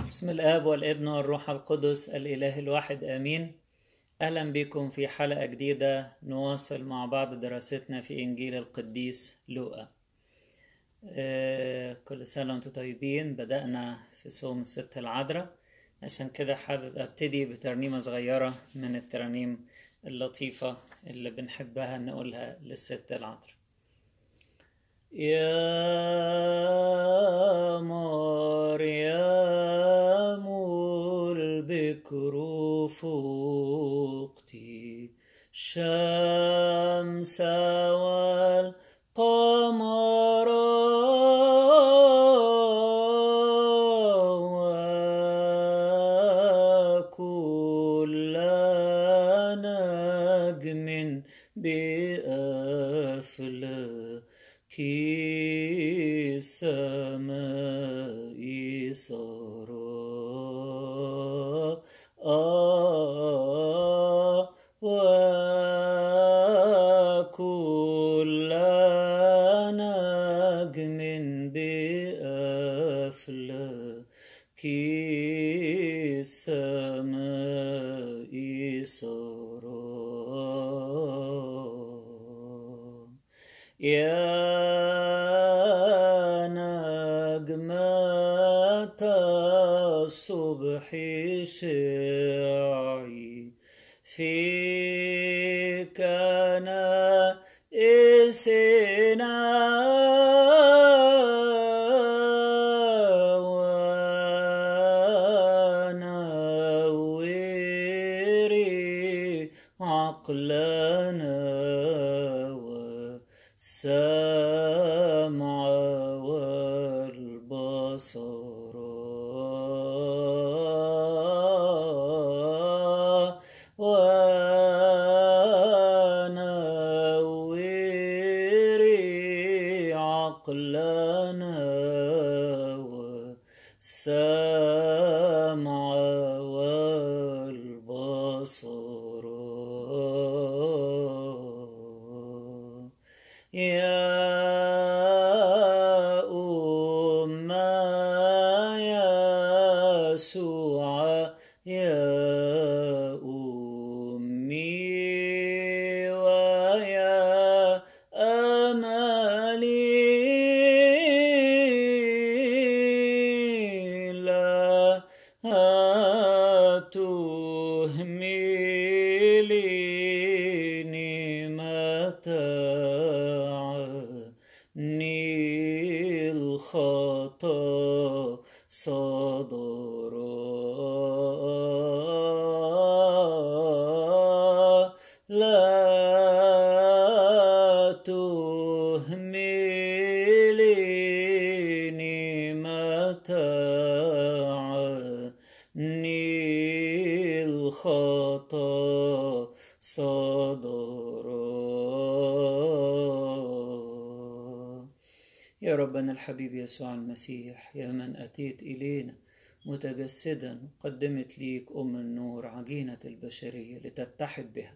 بسم الآب والابن والروح القدس الإله الواحد آمين أهلا بكم في حلقة جديدة نواصل مع بعض دراستنا في إنجيل القديس لوقا آه، كل سنة وانتم طيبين بدأنا في صوم الست العذراء عشان كده حابب أبتدي بترنيمة صغيرة من الترانيم اللطيفة اللي بنحبها نقولها للست العذراء يا مريم البكر فوقتي الشمس والقمر وكل نجم بأفلاك السماء سرى آه وكل نجم بأفلاك السماء سرى يا نجمة الصبح شعي في كنائسنا ونوري عقلنا والسمع والبصر ونوري عقلنا والسمع والبصر يا أم يسوع يا أمي ويا أملي لا تهمليني متاعني الخطا صدرا لا تهمليني متاعني الخطا صدرا يا ربنا الحبيب يسوع المسيح يا من أتيت إلينا متجسدا قدمت ليك أم النور عجينة البشرية لتتحد بها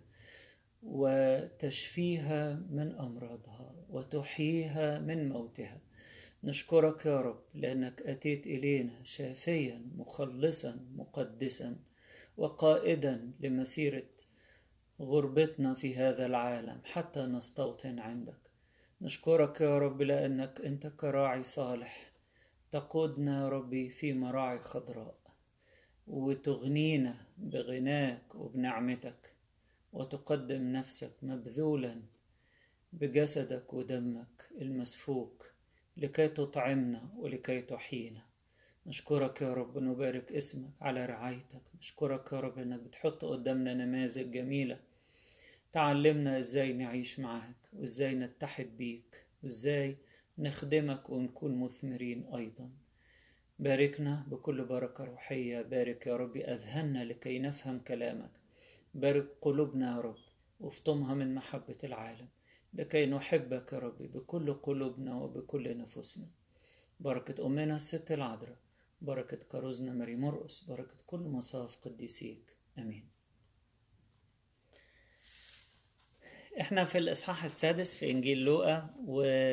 وتشفيها من أمراضها وتحييها من موتها نشكرك يا رب لأنك أتيت إلينا شافيا مخلصا مقدسا وقائدا لمسيرة غربتنا في هذا العالم حتى نستوطن عندك نشكرك يا رب لأنك أنت كراعي صالح تقودنا يا ربي في مراعي خضراء وتغنينا بغناك وبنعمتك وتقدم نفسك مبذولا بجسدك ودمك المسفوك لكي تطعمنا ولكي تحيينا نشكرك يا رب نبارك اسمك على رعايتك نشكرك يا رب انك بتحط قدامنا نماذج جميله تعلمنا ازاي نعيش معاك وازاي نتحد بيك وازاي نخدمك ونكون مثمرين ايضا باركنا بكل بركة روحية بارك يا رب أذهاننا لكي نفهم كلامك بارك قلوبنا يا رب وافتمها من محبة العالم لكي نحبك يا رب بكل قلوبنا وبكل نفوسنا بركة أمنا الست العذراء بركة كروزنا ماري مرقس بركة كل مصاف قديسيك آمين احنا في الإصحاح السادس في إنجيل لوقا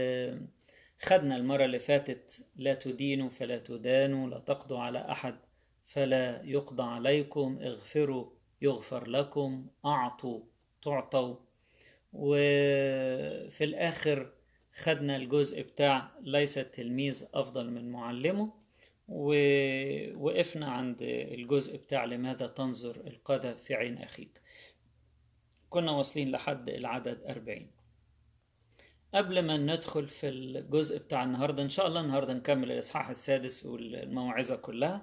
وخدنا المرة اللي فاتت لا تدينوا فلا تدانوا لا تقضوا على أحد فلا يقضى عليكم اغفروا يغفر لكم أعطوا تعطوا وفي الآخر خدنا الجزء بتاع ليس التلميذ أفضل من معلمه ووقفنا عند الجزء بتاع لماذا تنظر القذى في عين أخيك كنا واصلين لحد العدد أربعين قبل ما ندخل في الجزء بتاع النهاردة إن شاء الله النهاردة نكمل الإصحاح السادس والموعظة كلها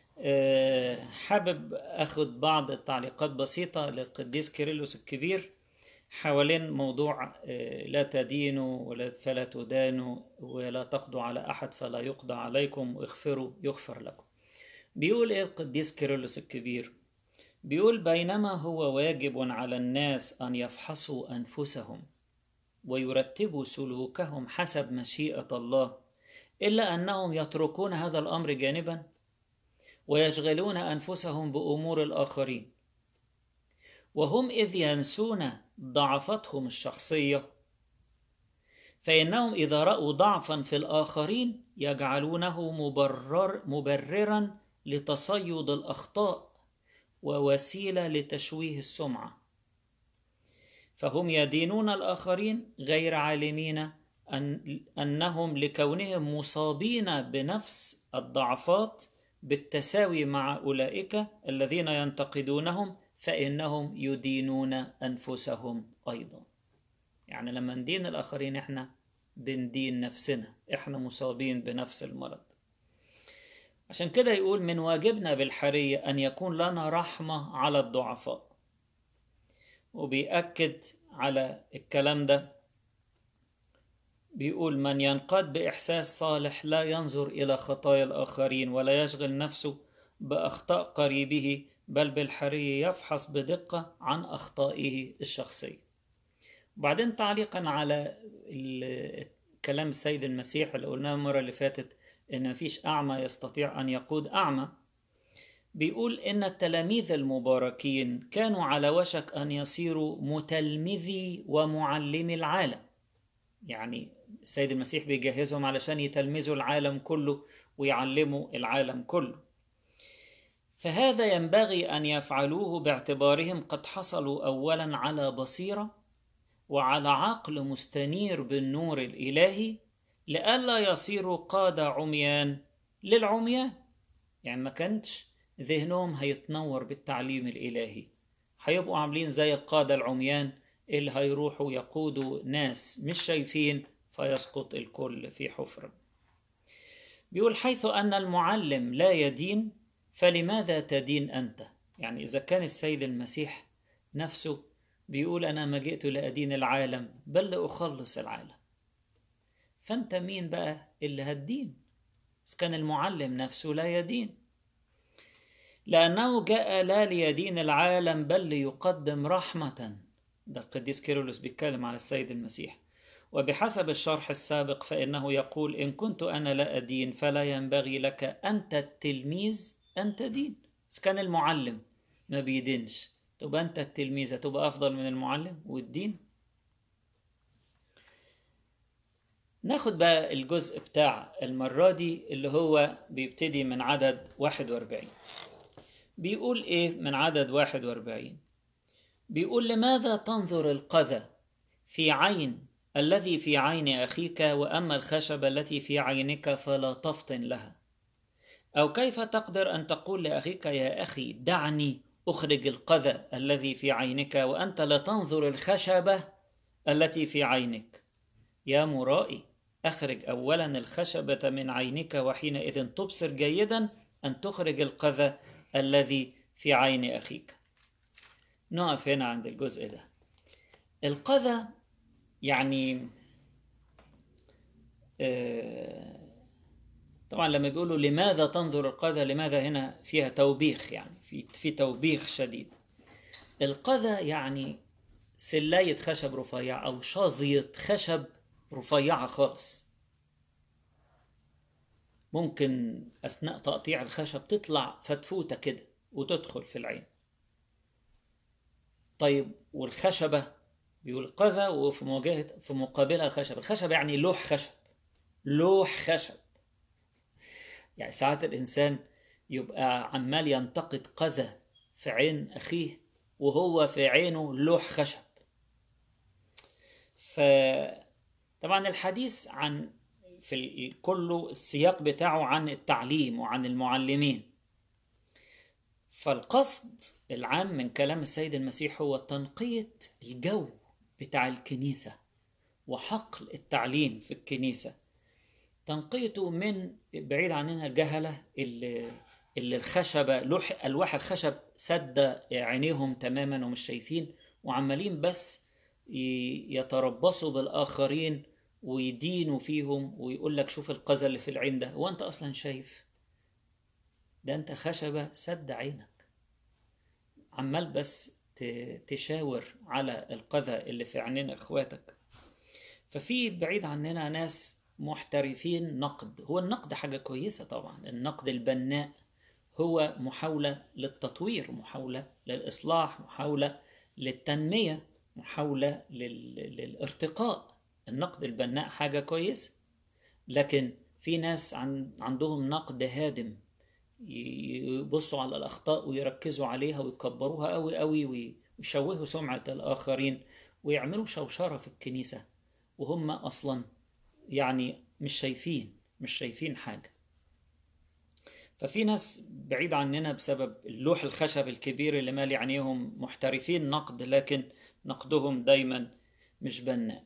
حابب أخد بعض التعليقات بسيطة للقديس كيرلس الكبير حوالين موضوع لا تدينوا ولا فلا تدانوا ولا تقضوا على أحد فلا يقضى عليكم واغفروا يغفر لكم بيقول إيه القديس كيرلس الكبير بيقول بينما هو واجب على الناس أن يفحصوا أنفسهم ويرتبوا سلوكهم حسب مشيئة الله إلا أنهم يتركون هذا الأمر جانبا ويشغلون أنفسهم بأمور الآخرين وهم إذ ينسون ضعفتهم الشخصية فإنهم إذا رأوا ضعفا في الآخرين يجعلونه مبرر مبررا لتصيد الأخطاء ووسيلة لتشويه السمعة فهم يدينون الآخرين غير عالمين أن أنهم لكونهم مصابين بنفس الضعفات بالتساوي مع أولئك الذين ينتقدونهم فإنهم يدينون أنفسهم أيضا يعني لما ندين الآخرين إحنا بندين نفسنا إحنا مصابين بنفس المرض عشان كده يقول من واجبنا بالحرية أن يكون لنا رحمة على الضعفاء وبيأكد على الكلام ده بيقول من ينقاد بإحساس صالح لا ينظر إلى خطايا الآخرين ولا يشغل نفسه بأخطاء قريبه بل بالحرية يفحص بدقة عن أخطائه الشخصية وبعدين تعليقا على كلام السيد المسيح اللي قلناه المرة اللي فاتت إن مفيش أعمى يستطيع أن يقود أعمى بيقول إن التلاميذ المباركين كانوا على وشك أن يصيروا متلمذي ومعلمي العالم يعني السيد المسيح بيجهزهم علشان يتلمذوا العالم كله ويعلموا العالم كله فهذا ينبغي ان يفعلوه باعتبارهم قد حصلوا اولا على بصيره وعلى عقل مستنير بالنور الالهي لئلا يصيروا قاده عميان للعميان يعني ما كانتش ذهنهم هيتنور بالتعليم الالهي هيبقوا عاملين زي القاده العميان اللي هيروحوا يقودوا ناس مش شايفين فيسقط الكل في حفرة بيقول حيث أن المعلم لا يدين فلماذا تدين أنت يعني إذا كان السيد المسيح نفسه بيقول أنا ما جئت لأدين العالم بل لأخلص العالم فأنت مين بقى اللي هتدين إذا كان المعلم نفسه لا يدين لأنه جاء لا ليدين العالم بل ليقدم رحمة ده القديس كيرلس بيتكلم على السيد المسيح وبحسب الشرح السابق فإنه يقول إن كنت أنا لا أدين فلا ينبغي لك أنت التلميذ أن تدين إذا كان المعلم ما بيدينش تبقى أنت التلميذ هتبقى أفضل من المعلم والدين ناخد بقى الجزء بتاع المرة دي اللي هو بيبتدي من عدد 41 بيقول إيه من عدد 41 بيقول لماذا تنظر القذى في عين الذي في عين أخيك وأما الخشبة التي في عينك فلا تفطن لها أو كيف تقدر أن تقول لأخيك يا أخي دعني أخرج القذى الذي في عينك وأنت لا تنظر الخشبة التي في عينك يا مرائي أخرج أولا الخشبة من عينك وحينئذ تبصر جيدا أن تخرج القذى الذي في عين أخيك نقف هنا عند الجزء ده القذى يعني آه طبعا لما بيقولوا لماذا تنظر القذى لماذا هنا فيها توبيخ يعني في في توبيخ شديد القذى يعني سلاية خشب رفيعة أو شظية خشب رفيعة خالص ممكن أثناء تقطيع الخشب تطلع فتفوتة كده وتدخل في العين طيب والخشبة بيقول قذى وفي مواجهة في مقابلها الخشب الخشب يعني لوح خشب لوح خشب يعني ساعات الإنسان يبقى عمال ينتقد قذى في عين أخيه وهو في عينه لوح خشب فطبعا الحديث عن في كله السياق بتاعه عن التعليم وعن المعلمين فالقصد العام من كلام السيد المسيح هو تنقية الجو بتاع الكنيسة وحقل التعليم في الكنيسة تنقيته من بعيد عننا الجهلة اللي, اللي الخشبة لوح ألواح الخشب سد عينيهم تماما ومش شايفين وعمالين بس يتربصوا بالآخرين ويدينوا فيهم ويقول لك شوف القذى اللي في العين ده هو أنت أصلا شايف ده أنت خشبة سد عينك عمال بس تشاور على القذى اللي في عينين اخواتك ففي بعيد عننا ناس محترفين نقد هو النقد حاجة كويسة طبعا النقد البناء هو محاولة للتطوير محاولة للإصلاح محاولة للتنمية محاولة للارتقاء النقد البناء حاجة كويسة لكن في ناس عندهم نقد هادم يبصوا على الأخطاء ويركزوا عليها ويكبروها قوي قوي ويشوهوا سمعة الآخرين ويعملوا شوشرة في الكنيسة وهم أصلا يعني مش شايفين مش شايفين حاجة ففي ناس بعيد عننا بسبب اللوح الخشب الكبير اللي مالي عينيهم محترفين نقد لكن نقدهم دايما مش بناء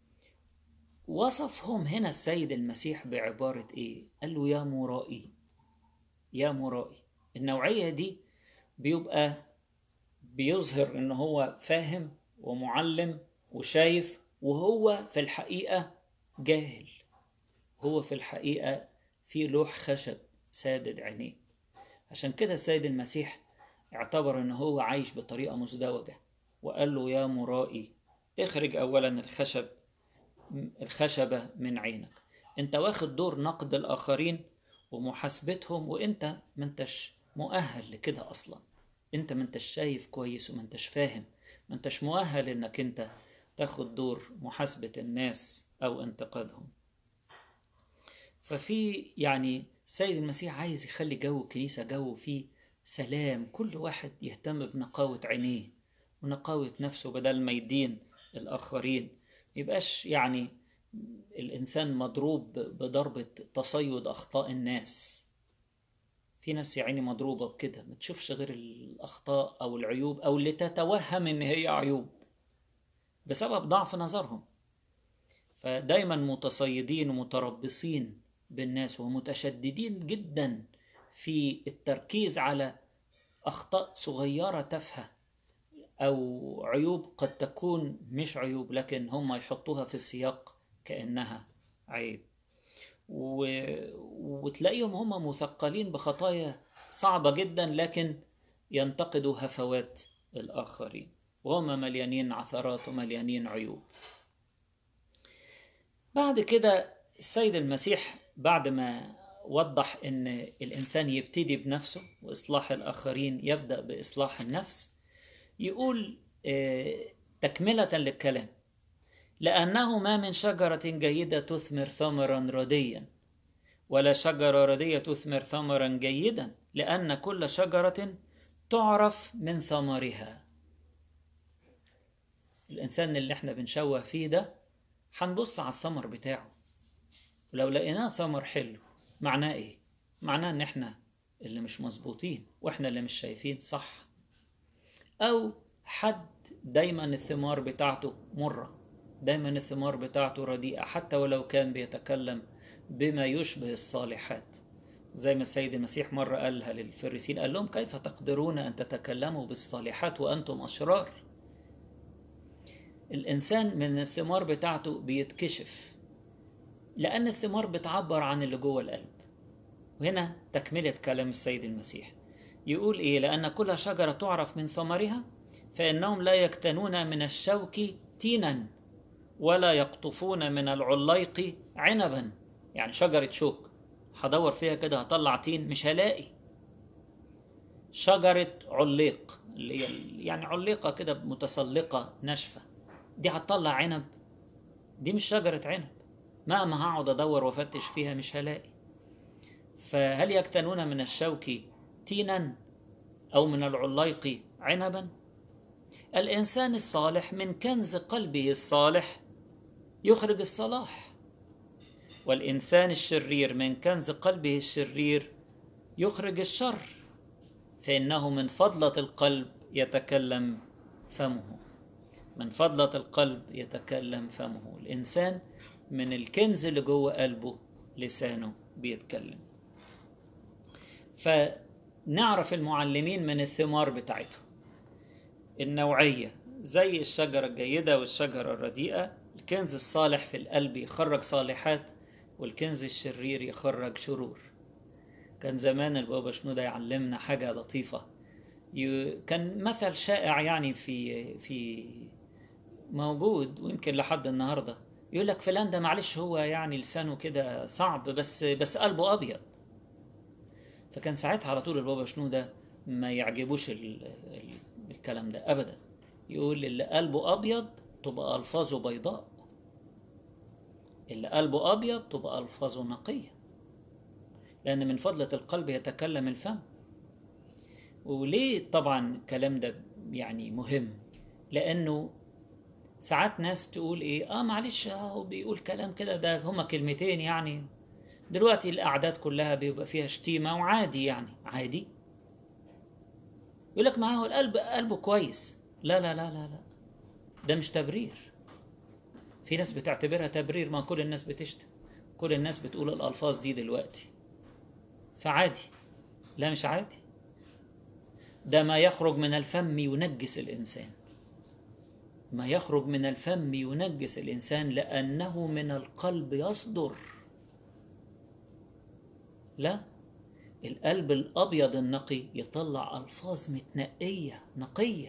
وصفهم هنا السيد المسيح بعبارة ايه قال له يا مرائي يا مرائي النوعية دي بيبقى بيظهر ان هو فاهم ومعلم وشايف وهو في الحقيقة جاهل هو في الحقيقة في لوح خشب سادد عينيه عشان كده السيد المسيح اعتبر ان هو عايش بطريقة مزدوجة وقال له يا مرائي اخرج اولا الخشب الخشبة من عينك انت واخد دور نقد الاخرين ومحاسبتهم وانت ما انتش مؤهل لكده اصلا انت ما انتش شايف كويس وما انتش فاهم ما انتش مؤهل انك انت تاخد دور محاسبة الناس او انتقادهم ففي يعني السيد المسيح عايز يخلي جو الكنيسة جو فيه سلام كل واحد يهتم بنقاوة عينيه ونقاوة نفسه بدل ما يدين الآخرين يبقاش يعني الإنسان مضروب بضربة تصيد أخطاء الناس في ناس يعني مضروبة بكده ما تشوفش غير الأخطاء أو العيوب أو اللي تتوهم إن هي عيوب بسبب ضعف نظرهم فدايما متصيدين ومتربصين بالناس ومتشددين جدا في التركيز على أخطاء صغيرة تافهة أو عيوب قد تكون مش عيوب لكن هم يحطوها في السياق كأنها عيب و... وتلاقيهم هم مثقلين بخطايا صعبة جدا لكن ينتقدوا هفوات الآخرين وهم مليانين عثرات ومليانين عيوب بعد كده السيد المسيح بعد ما وضح ان الانسان يبتدي بنفسه واصلاح الاخرين يبدا باصلاح النفس يقول تكمله للكلام لانه ما من شجره جيده تثمر ثمرا رديا ولا شجره رديه تثمر ثمرا جيدا لان كل شجره تعرف من ثمرها الانسان اللي احنا بنشوه فيه ده هنبص على الثمر بتاعه ولو لقيناه ثمر حلو معناه ايه معناه ان احنا اللي مش مظبوطين واحنا اللي مش شايفين صح او حد دايما الثمار بتاعته مرة دايما الثمار بتاعته رديئة حتى ولو كان بيتكلم بما يشبه الصالحات زي ما السيد المسيح مرة قالها للفريسين قال لهم كيف تقدرون أن تتكلموا بالصالحات وأنتم أشرار الإنسان من الثمار بتاعته بيتكشف لأن الثمار بتعبر عن اللي جوه القلب وهنا تكملة كلام السيد المسيح يقول إيه لأن كل شجرة تعرف من ثمرها فإنهم لا يكتنون من الشوك تينا ولا يقطفون من العليق عنبا يعني شجرة شوك هدور فيها كده هطلع تين مش هلاقي شجرة عليق اللي هي يعني عليقة كده متسلقة ناشفة دي هتطلع عنب دي مش شجرة عنب مهما هقعد ادور وافتش فيها مش هلاقي فهل يكتنون من الشوك تينا أو من العليق عنبا الإنسان الصالح من كنز قلبه الصالح يخرج الصلاح والإنسان الشرير من كنز قلبه الشرير يخرج الشر فإنه من فضلة القلب يتكلم فمه من فضلة القلب يتكلم فمه الإنسان من الكنز اللي جوه قلبه لسانه بيتكلم فنعرف المعلمين من الثمار بتاعتهم النوعية زي الشجرة الجيدة والشجرة الرديئة الكنز الصالح في القلب يخرج صالحات والكنز الشرير يخرج شرور كان زمان البابا شنودة يعلمنا حاجة لطيفة كان مثل شائع يعني في في موجود ويمكن لحد النهارده يقول لك فلان ده معلش هو يعني لسانه كده صعب بس بس قلبه ابيض فكان ساعتها على طول البابا شنودة ما يعجبوش ال ال الكلام ده ابدا يقول اللي قلبه ابيض تبقى الفاظه بيضاء اللي قلبه ابيض تبقى الفاظه نقيه لان من فضله القلب يتكلم الفم وليه طبعا الكلام ده يعني مهم لانه ساعات ناس تقول ايه اه معلش هو بيقول كلام كده ده هما كلمتين يعني دلوقتي الاعداد كلها بيبقى فيها شتيمه وعادي يعني عادي يقول لك ما هو القلب قلبه كويس لا لا لا لا لا ده مش تبرير في ناس بتعتبرها تبرير ما كل الناس بتشتم كل الناس بتقول الالفاظ دي دلوقتي فعادي لا مش عادي ده ما يخرج من الفم ينجس الانسان ما يخرج من الفم ينجس الانسان لانه من القلب يصدر لا القلب الابيض النقي يطلع الفاظ متنقيه نقيه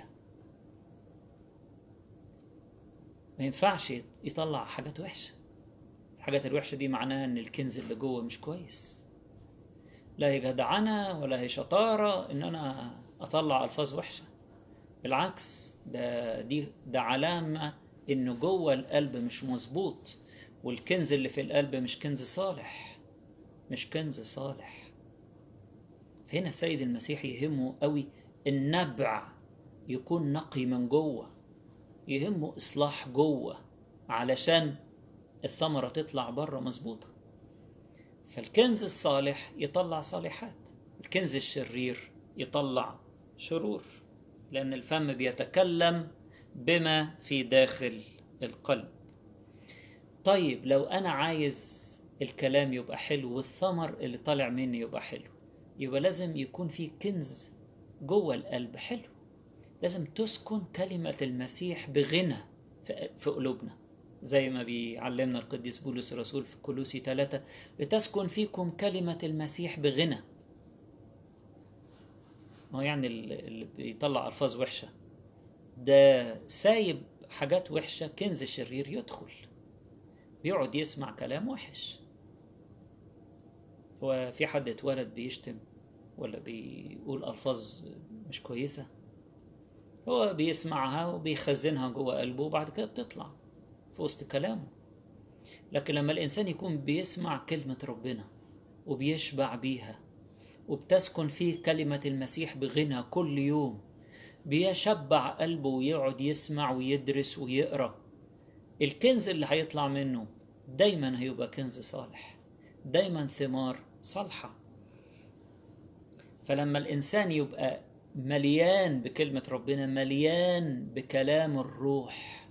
ما ينفعش يطلع حاجات وحشه الحاجات الوحشه دي معناها ان الكنز اللي جوه مش كويس لا هي جدعنه ولا هي شطاره ان انا اطلع الفاظ وحشه بالعكس ده دي ده علامه انه جوه القلب مش مظبوط والكنز اللي في القلب مش كنز صالح مش كنز صالح فهنا السيد المسيح يهمه قوي النبع يكون نقي من جوه يهمه اصلاح جوه علشان الثمرة تطلع بره مظبوطة فالكنز الصالح يطلع صالحات الكنز الشرير يطلع شرور لأن الفم بيتكلم بما في داخل القلب طيب لو أنا عايز الكلام يبقى حلو والثمر اللي طالع مني يبقى حلو يبقى لازم يكون في كنز جوه القلب حلو لازم تسكن كلمة المسيح بغنى في قلوبنا زي ما بيعلمنا القديس بولس الرسول في كولوسي ثلاثة لتسكن فيكم كلمة المسيح بغنى ما هو يعني اللي بيطلع ألفاظ وحشة ده سايب حاجات وحشة كنز شرير يدخل بيقعد يسمع كلام وحش هو في حد اتولد بيشتم ولا بيقول ألفاظ مش كويسة هو بيسمعها وبيخزنها جوه قلبه وبعد كده بتطلع في وسط كلامه لكن لما الإنسان يكون بيسمع كلمة ربنا وبيشبع بيها وبتسكن فيه كلمة المسيح بغنى كل يوم بيشبع قلبه ويقعد يسمع ويدرس ويقرأ الكنز اللي هيطلع منه دايما هيبقى كنز صالح دايما ثمار صالحة فلما الإنسان يبقى مليان بكلمة ربنا مليان بكلام الروح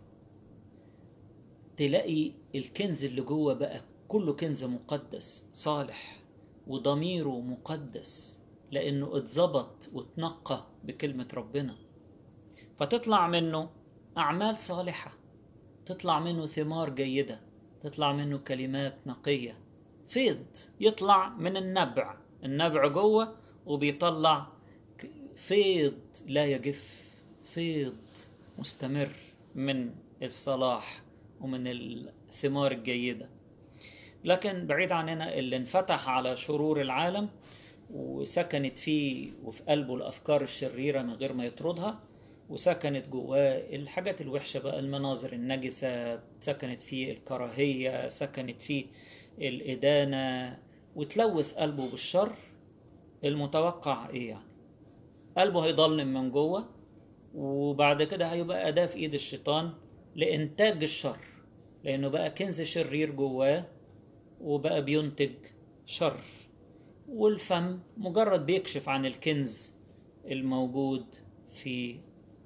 تلاقي الكنز اللي جوه بقى كله كنز مقدس صالح وضميره مقدس لأنه اتظبط واتنقى بكلمة ربنا فتطلع منه أعمال صالحة تطلع منه ثمار جيدة تطلع منه كلمات نقية فيض يطلع من النبع النبع جوه وبيطلع فيض لا يجف فيض مستمر من الصلاح ومن الثمار الجيدة لكن بعيد عننا اللي انفتح على شرور العالم وسكنت فيه وفي قلبه الأفكار الشريرة من غير ما يطردها وسكنت جواه الحاجات الوحشة بقى المناظر النجسة سكنت فيه الكراهية سكنت فيه الإدانة وتلوث قلبه بالشر المتوقع ايه يعني قلبه هيضلم من جوه وبعد كده هيبقى أداة في إيد الشيطان لإنتاج الشر لأنه بقى كنز شرير جواه وبقى بينتج شر والفم مجرد بيكشف عن الكنز الموجود في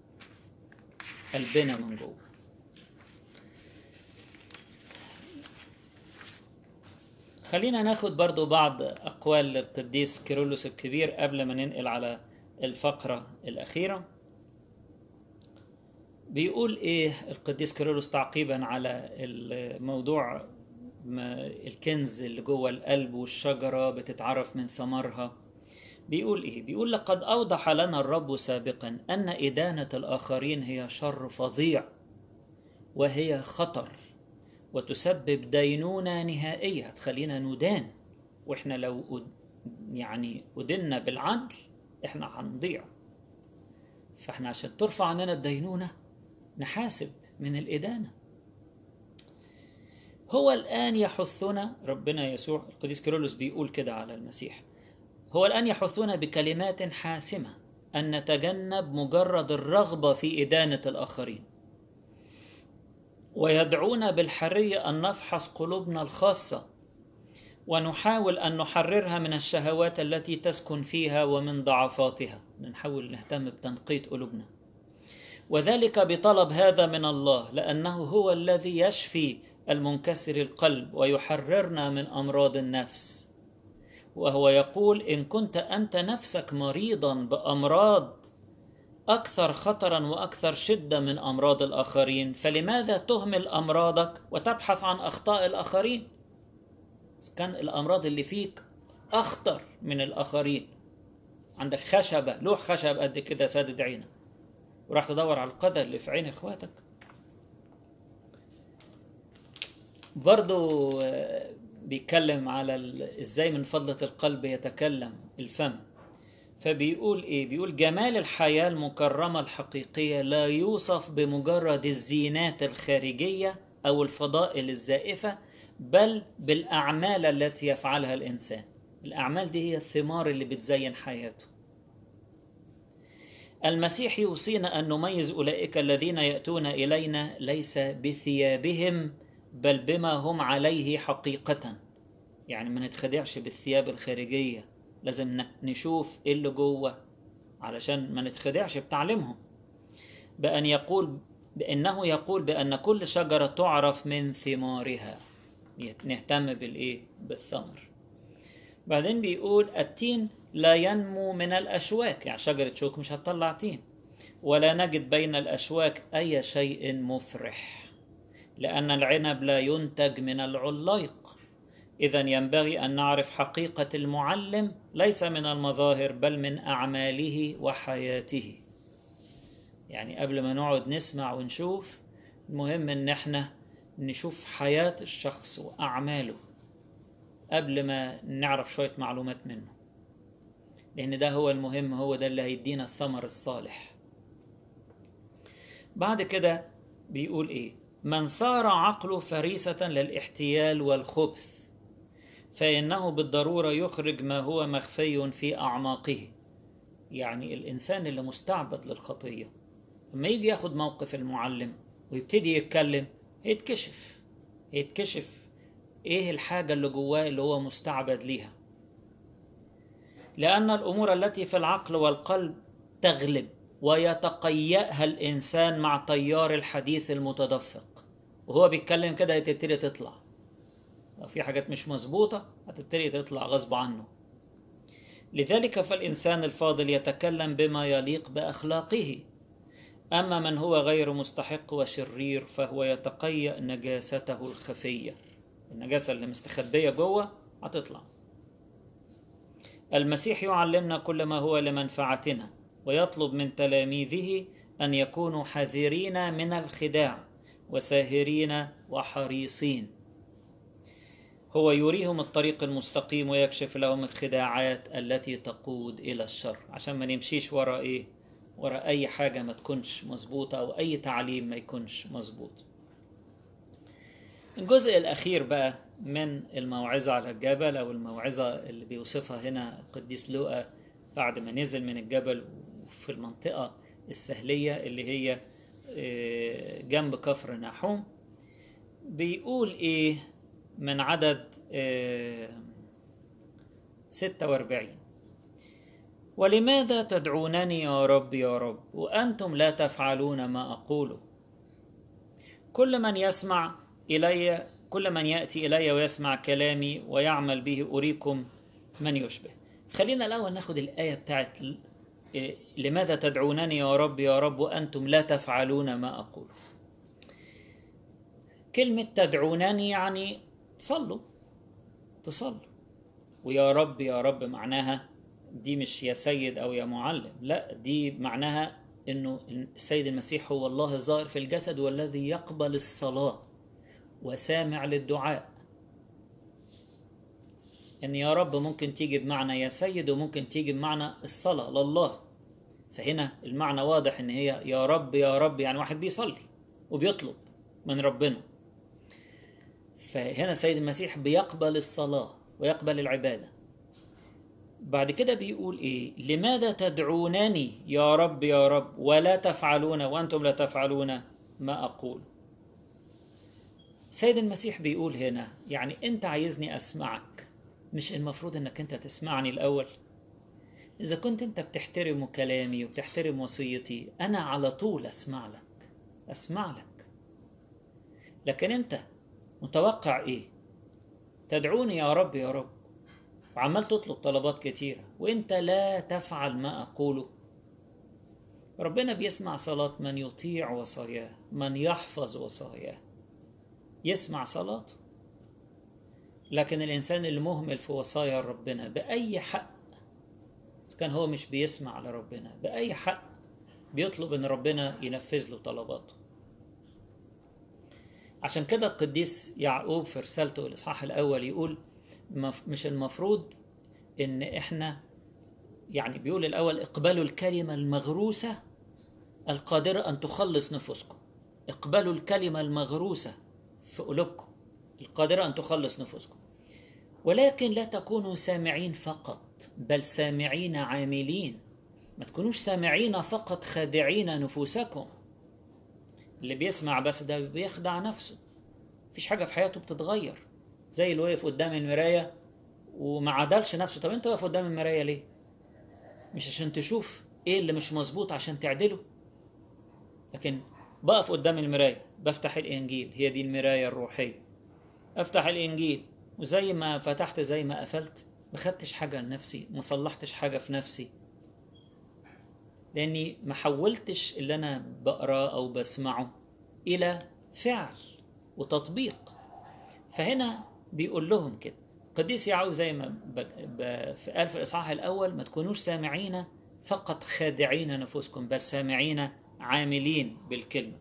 قلبنا من جوه خلينا ناخد برضو بعض أقوال القديس كيرلس الكبير قبل ما ننقل على الفقرة الأخيرة بيقول إيه القديس كيرلس تعقيبا على الموضوع ما الكنز اللي جوه القلب والشجرة بتتعرف من ثمرها بيقول إيه؟ بيقول لقد أوضح لنا الرب سابقا أن إدانة الآخرين هي شر فظيع وهي خطر وتسبب دينونة نهائية هتخلينا ندان وإحنا لو أد... يعني أدنا بالعدل إحنا هنضيع فإحنا عشان ترفع عننا الدينونة نحاسب من الإدانة هو الآن يحثنا ربنا يسوع القديس كيرلس بيقول كده على المسيح هو الآن يحثنا بكلمات حاسمة أن نتجنب مجرد الرغبة في إدانة الآخرين ويدعونا بالحرية أن نفحص قلوبنا الخاصة ونحاول أن نحررها من الشهوات التي تسكن فيها ومن ضعفاتها نحاول نهتم بتنقية قلوبنا وذلك بطلب هذا من الله لأنه هو الذي يشفي المنكسر القلب ويحررنا من أمراض النفس وهو يقول إن كنت أنت نفسك مريضا بأمراض أكثر خطرا وأكثر شدة من أمراض الآخرين فلماذا تهمل أمراضك وتبحث عن أخطاء الآخرين كان الأمراض اللي فيك أخطر من الآخرين عندك خشبة لوح خشب قد كده سادد عينك وراح تدور على القذى اللي في عين إخواتك برضو بيتكلم على ازاي من فضلة القلب يتكلم الفم فبيقول ايه بيقول جمال الحياة المكرمة الحقيقية لا يوصف بمجرد الزينات الخارجية او الفضائل الزائفة بل بالاعمال التي يفعلها الانسان الاعمال دي هي الثمار اللي بتزين حياته المسيح يوصينا ان نميز اولئك الذين ياتون الينا ليس بثيابهم بل بما هم عليه حقيقة يعني ما نتخدعش بالثياب الخارجية لازم نشوف ايه اللي جوه علشان ما نتخدعش بتعليمهم بأن يقول بأنه يقول بأن كل شجرة تعرف من ثمارها نهتم بالإيه بالثمر بعدين بيقول التين لا ينمو من الأشواك يعني شجرة شوك مش هتطلع تين ولا نجد بين الأشواك أي شيء مفرح لأن العنب لا ينتج من العليق إذا ينبغي أن نعرف حقيقة المعلم ليس من المظاهر بل من أعماله وحياته يعني قبل ما نقعد نسمع ونشوف المهم إن احنا نشوف حياة الشخص وأعماله قبل ما نعرف شوية معلومات منه لأن ده هو المهم هو ده اللي هيدينا الثمر الصالح بعد كده بيقول إيه من صار عقله فريسة للاحتيال والخبث فإنه بالضرورة يخرج ما هو مخفي في أعماقه يعني الإنسان اللي مستعبد للخطية لما يجي ياخد موقف المعلم ويبتدي يتكلم يتكشف يتكشف ايه الحاجة اللي جواه اللي هو مستعبد ليها لأن الأمور التي في العقل والقلب تغلب ويتقيأها الإنسان مع تيار الحديث المتدفق وهو بيتكلم كده هتبتدي تطلع لو في حاجات مش مظبوطة هتبتدي تطلع غصب عنه لذلك فالإنسان الفاضل يتكلم بما يليق بأخلاقه أما من هو غير مستحق وشرير فهو يتقيأ نجاسته الخفية النجاسة اللي مستخبية جوه هتطلع المسيح يعلمنا كل ما هو لمنفعتنا ويطلب من تلاميذه أن يكونوا حذرين من الخداع وساهرين وحريصين هو يريهم الطريق المستقيم ويكشف لهم الخداعات التي تقود إلى الشر عشان ما نمشيش ورا إيه ورا أي حاجة ما تكونش مظبوطة أو أي تعليم ما يكونش مظبوط الجزء الأخير بقى من الموعظة على الجبل أو الموعظة اللي بيوصفها هنا القديس لوقا بعد ما نزل من الجبل في المنطقة السهلية اللي هي جنب كفر ناحوم بيقول إيه من عدد ستة واربعين ولماذا تدعونني يا رب يا رب وأنتم لا تفعلون ما أقوله كل من يسمع إلي كل من يأتي إلي ويسمع كلامي ويعمل به أريكم من يشبه خلينا الأول ناخد الآية بتاعت لماذا تدعونني يا رب يا رب وأنتم لا تفعلون ما أقول كلمة تدعونني يعني تصلوا تصلوا ويا رب يا رب معناها دي مش يا سيد أو يا معلم لا دي معناها أنه السيد المسيح هو الله الظاهر في الجسد والذي يقبل الصلاة وسامع للدعاء يعني يا رب ممكن تيجي بمعنى يا سيد وممكن تيجي بمعنى الصلاة لله فهنا المعنى واضح ان هي يا رب يا رب يعني واحد بيصلي وبيطلب من ربنا فهنا سيد المسيح بيقبل الصلاة ويقبل العبادة بعد كده بيقول ايه لماذا تدعونني يا رب يا رب ولا تفعلون وانتم لا تفعلون ما اقول سيد المسيح بيقول هنا يعني انت عايزني اسمعك مش المفروض انك انت تسمعني الاول اذا كنت انت بتحترم كلامي وبتحترم وصيتي انا على طول اسمع لك اسمع لك لكن انت متوقع ايه تدعوني يا رب يا رب وعمال تطلب طلبات كتيرة وانت لا تفعل ما اقوله ربنا بيسمع صلاة من يطيع وصاياه من يحفظ وصاياه يسمع صلاته لكن الإنسان المهمل في وصايا ربنا بأي حق إذا كان هو مش بيسمع لربنا بأي حق بيطلب إن ربنا ينفذ له طلباته عشان كده القديس يعقوب في رسالته الإصحاح الأول يقول مش المفروض إن إحنا يعني بيقول الأول اقبلوا الكلمة المغروسة القادرة أن تخلص نفوسكم اقبلوا الكلمة المغروسة في قلوبكم القادرة أن تخلص نفوسكم ولكن لا تكونوا سامعين فقط بل سامعين عاملين ما تكونوش سامعين فقط خادعين نفوسكم اللي بيسمع بس ده بيخدع نفسه مفيش حاجة في حياته بتتغير زي اللي واقف قدام المراية وما عدلش نفسه طب انت واقف قدام المراية ليه مش عشان تشوف ايه اللي مش مظبوط عشان تعدله لكن بقف قدام المراية بفتح الإنجيل هي دي المراية الروحية أفتح الإنجيل وزي ما فتحت زي ما قفلت ما خدتش حاجة لنفسي ما صلحتش حاجة في نفسي لأني ما حولتش اللي أنا بقراه أو بسمعه إلى فعل وتطبيق فهنا بيقول لهم كده قديس يعقوب زي ما ب... ب... في قال في الإصحاح الأول ما تكونوش سامعين فقط خادعين نفوسكم بل سامعين عاملين بالكلمة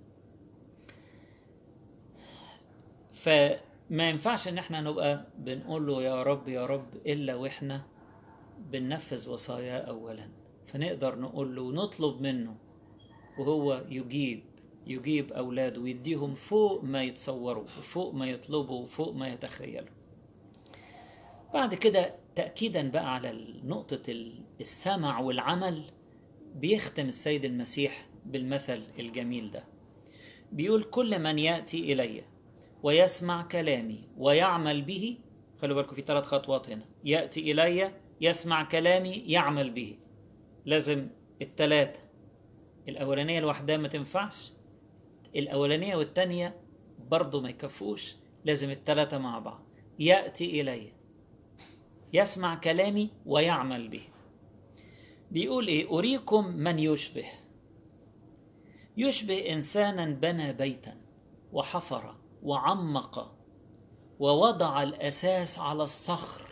فما ينفعش ان احنا نبقى بنقول له يا رب يا رب الا واحنا بننفذ وصاياه اولا فنقدر نقول له ونطلب منه وهو يجيب يجيب اولاده ويديهم فوق ما يتصوروا وفوق ما يطلبوا وفوق ما يتخيلوا بعد كده تأكيدا بقى على نقطة السمع والعمل بيختم السيد المسيح بالمثل الجميل ده بيقول كل من يأتي إلي ويسمع كلامي ويعمل به خلوا بالكم في ثلاث خطوات هنا يأتي إلي يسمع كلامي يعمل به لازم التلاتة الأولانية لوحدها ما تنفعش الأولانية والتانية برضه ما يكفوش لازم التلاتة مع بعض يأتي إلي يسمع كلامي ويعمل به بيقول إيه أريكم من يشبه يشبه إنسانا بنى بيتا وحفر وعمق ووضع الأساس على الصخر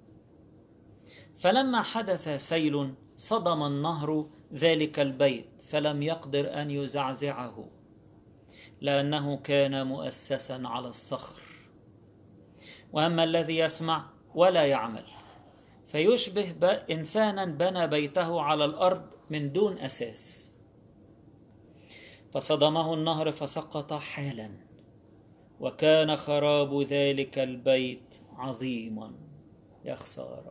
فلما حدث سيل صدم النهر ذلك البيت فلم يقدر أن يزعزعه لأنه كان مؤسسا على الصخر وأما الذي يسمع ولا يعمل فيشبه إنسانا بنى بيته على الأرض من دون أساس فصدمه النهر فسقط حالا وكان خراب ذلك البيت عظيما يا خساره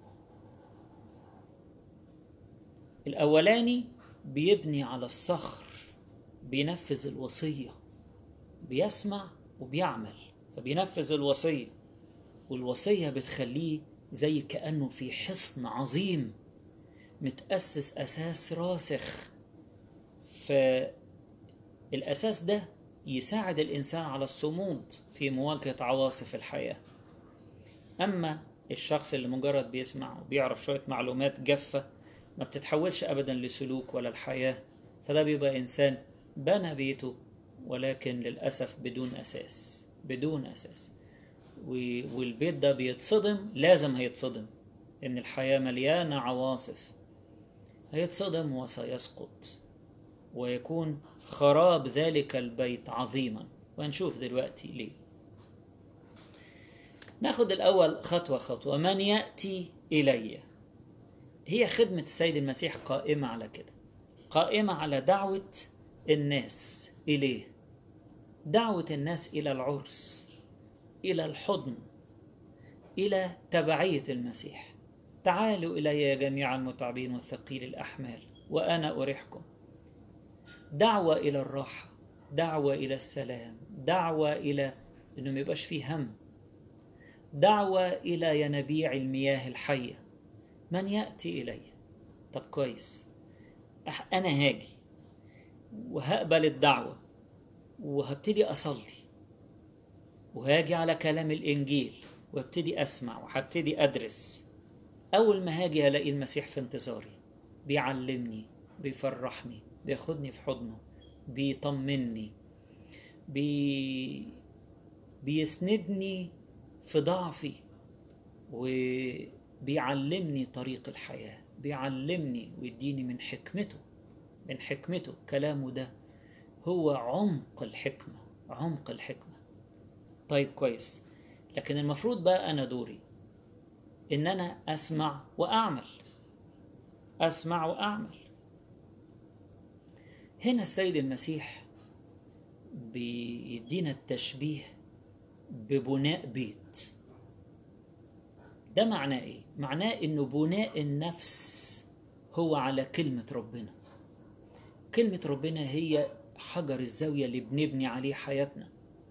الاولاني بيبني على الصخر بينفذ الوصيه بيسمع وبيعمل فبينفذ الوصيه والوصيه بتخليه زي كانه في حصن عظيم متاسس اساس راسخ فالاساس ده يساعد الانسان على الصمود في مواجهه عواصف الحياه اما الشخص اللي مجرد بيسمع وبيعرف شويه معلومات جافه ما بتتحولش ابدا لسلوك ولا الحياه فده بيبقى انسان بنى بيته ولكن للاسف بدون اساس بدون اساس والبيت ده بيتصدم لازم هيتصدم ان الحياه مليانه عواصف هيتصدم وسيسقط ويكون خراب ذلك البيت عظيما وهنشوف دلوقتي ليه ناخد الأول خطوة خطوة من يأتي إلي هي خدمة السيد المسيح قائمة على كده قائمة على دعوة الناس إليه دعوة الناس إلى العرس إلى الحضن إلى تبعية المسيح تعالوا إلي يا جميع المتعبين والثقيل الأحمال وأنا أريحكم دعوة إلى الراحة دعوة إلى السلام دعوة إلى إنه ما يبقاش فيه هم دعوة إلى ينابيع المياه الحية من يأتي إلي طب كويس أنا هاجي وهقبل الدعوة وهبتدي أصلي وهاجي على كلام الإنجيل وابتدي أسمع وهبتدي أدرس أول ما هاجي هلاقي المسيح في انتظاري بيعلمني بيفرحني بياخدني في حضنه بيطمني بي... بيسندني في ضعفي وبيعلمني طريق الحياة بيعلمني ويديني من حكمته من حكمته كلامه ده هو عمق الحكمة عمق الحكمة طيب كويس لكن المفروض بقى أنا دوري إن أنا أسمع وأعمل أسمع وأعمل هنا السيد المسيح بيدينا التشبيه ببناء بيت ده معناه ايه معناه انه بناء النفس هو على كلمة ربنا كلمة ربنا هي حجر الزاوية اللي بنبني عليه حياتنا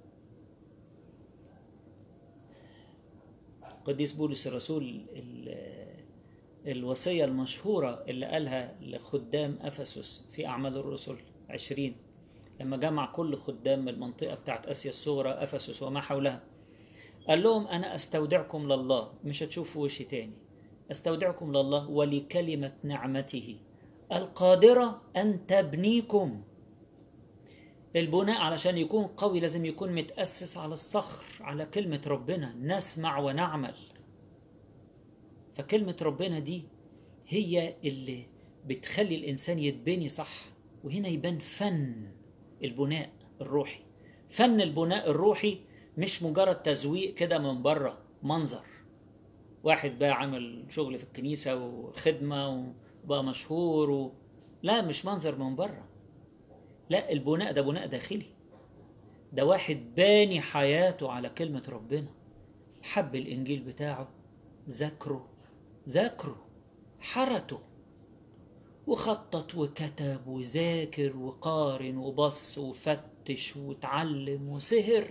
قديس بولس الرسول الوصية المشهورة اللي قالها لخدام أفسس في أعمال الرسل عشرين لما جمع كل خدام المنطقة بتاعت آسيا الصغرى أفسس وما حولها قال لهم أنا أستودعكم لله مش هتشوفوا وشي تاني أستودعكم لله ولكلمة نعمته القادرة أن تبنيكم البناء علشان يكون قوي لازم يكون متأسس على الصخر على كلمة ربنا نسمع ونعمل فكلمة ربنا دي هي اللي بتخلي الإنسان يتبني صح وهنا يبان فن البناء الروحي فن البناء الروحي مش مجرد تزويق كده من بره منظر واحد بقى عمل شغل في الكنيسة وخدمة وبقى مشهور و... لا مش منظر من بره لا البناء ده بناء داخلي ده واحد باني حياته على كلمة ربنا حب الإنجيل بتاعه ذاكره ذاكره حرته وخطط وكتب وذاكر وقارن وبص وفتش وتعلم وسهر